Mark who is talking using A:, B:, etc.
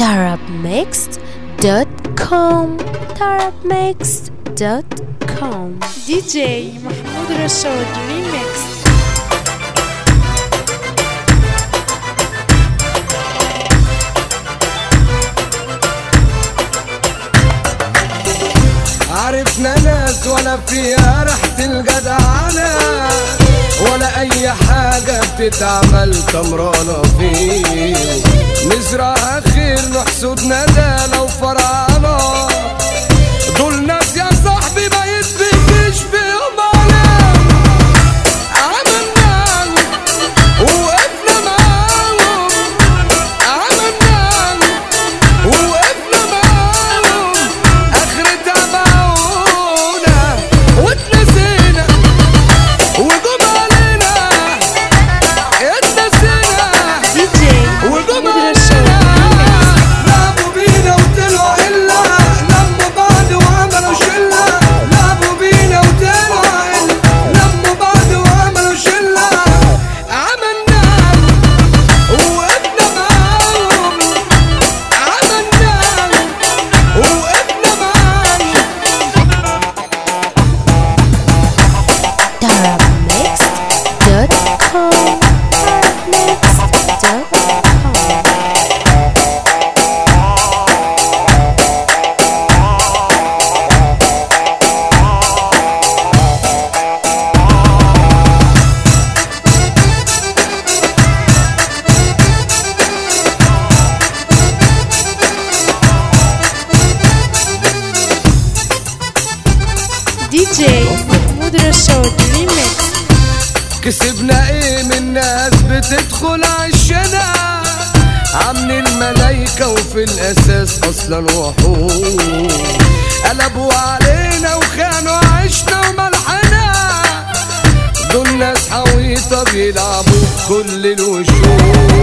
A: darabmixed.com darabmixed.com
B: دي جي محمود رشاد ريميكس
C: عرفنا ناس ولا فيها ريحة الجدعنة ولا أي حاجة بتتعمل تمرانة فيه نزرعها خير نحسد ندالة وفرعانة دول ناس يا صاحبي ما يتفكش فيهم علام عملنا وقفنا معاهم عملنا وقفنا معاهم اخرتها معونا واتنسينا وجم علينا اتنسينا
B: دي جي
C: وجم
B: محمود رشاد
C: علينا لعبوا بينا وطلعوا إلا لموا بعض وعملوا شلة لعبوا بينا وطلعوا إلا لموا بعض وعملوا شلة عملنا وقفنا معاهم عملنا وقفنا معاهم
A: darabmixed.com darabmixed.com
B: دي جي محمود رشاد ريميكس
C: كسبنا ايه من ناس بتدخل عشنا عاملين الملايكة وفي الأساس أصلا وحوش قلبوا علينا وخانوا عشنا وملحنا دول ناس حويطة بيلعبوا بكل الوشوش